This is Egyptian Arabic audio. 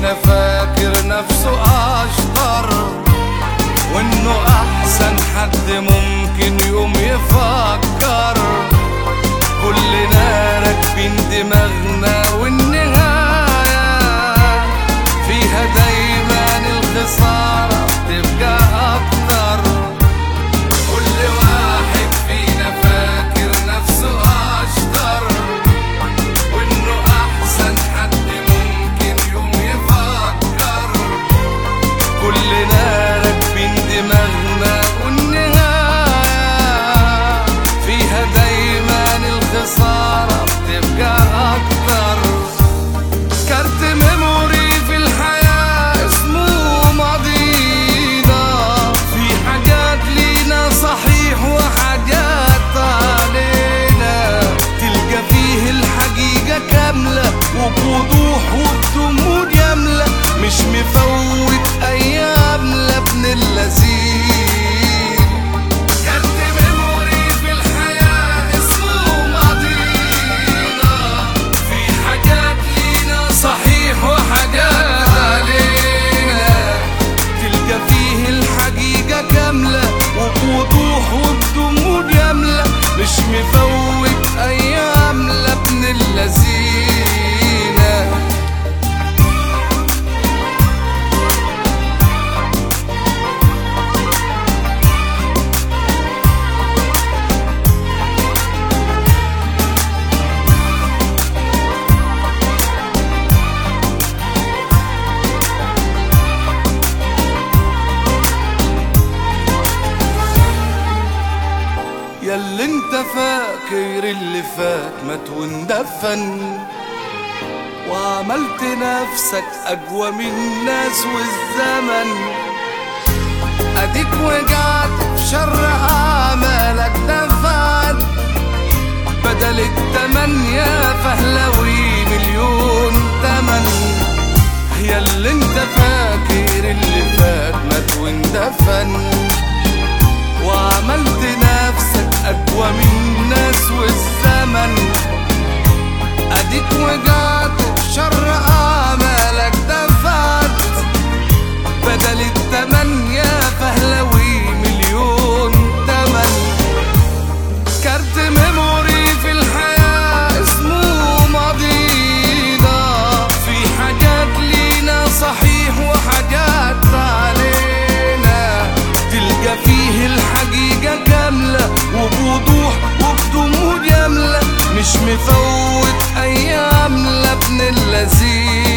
فينا فاكر نفسه اشطر وانه احسن حد ممكن يوم يفكر كلنا راكبين دماغنا والنهاية فيها دايما الخسارة بتبقى أكتر كل واحد فينا فاكر نفسه أشطر وإنه أحسن حد ممكن يوم يفكر كلنا راكبين دماغنا والنهاية فيها دايما الخسارة بتبقى أكتر كارت ميموري في الحياة اسمه ماضينا في حاجات لينا صحيح وحاجات علينا تلقى فيه الحقيقة كاملة وبوضوح وبدموع يملى مش مفوت أيام لابن اللذين كارت ميموري في الحياة اسمه ماضينا في حاجات لينا صحيح وحاجات علينا تلقى فيه الحقيقة كاملة وبوضوح وبدموع يملى مش مفوت أيام لابن اللذينة ياللي انت فاكر اللي فات مات واندفن وعملت نفسك اقوى من الناس والزمن اديك وقعت في شر اعمالك دفن بدل التمانية فهلوي مليون تمن يا اللي انت فاكر اللي فات مات واندفن وعملت نفسك أقوى من الناس والزمن أديك وقعت في شر أعمالك دفعت بدل التمانية فهلوي مليون تمن كارت ميموري في الحياة اسمه ماضينا في حاجات لينا صحيح وحاجات علينا تلقى فيه الحقيقة كاملة وبوضوح وبدموع يملى مش مفوت أيام لابن اللذين